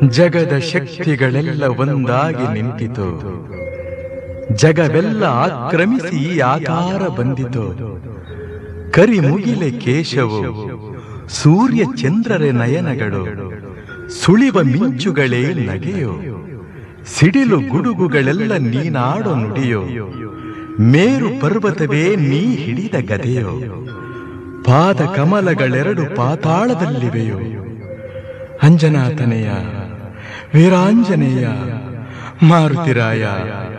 ಜಗದ ಶಕ್ತಿಗಳೆಲ್ಲ ಒಂದಾಗಿ ನಿಂತಿತು ಜಗವೆಲ್ಲ ಆಕ್ರಮಿಸಿ ಆಕಾರ ಬಂದಿತು ಕರಿ ಮುಗಿಲೆ ಕೇಶವು ಸೂರ್ಯ ಚಂದ್ರರ ನಯನಗಳು ಸುಳಿವ ಮಿಂಚುಗಳೇ ನಗೆಯೋ ಸಿಡಿಲು ಗುಡುಗುಗಳೆಲ್ಲ ನೀನಾಡೋ ನುಡಿಯೋ ಮೇರು ಪರ್ವತವೇ ನೀ ಹಿಡಿದ ಗದೆಯೋ ಪಾದ ಕಮಲಗಳೆರಡು ಪಾತಾಳದಲ್ಲಿವೆಯೋ ಅಂಜನಾತನೆಯ ವೀರಾಂಜನೇಯ ಮಾರುತಿರಾಯ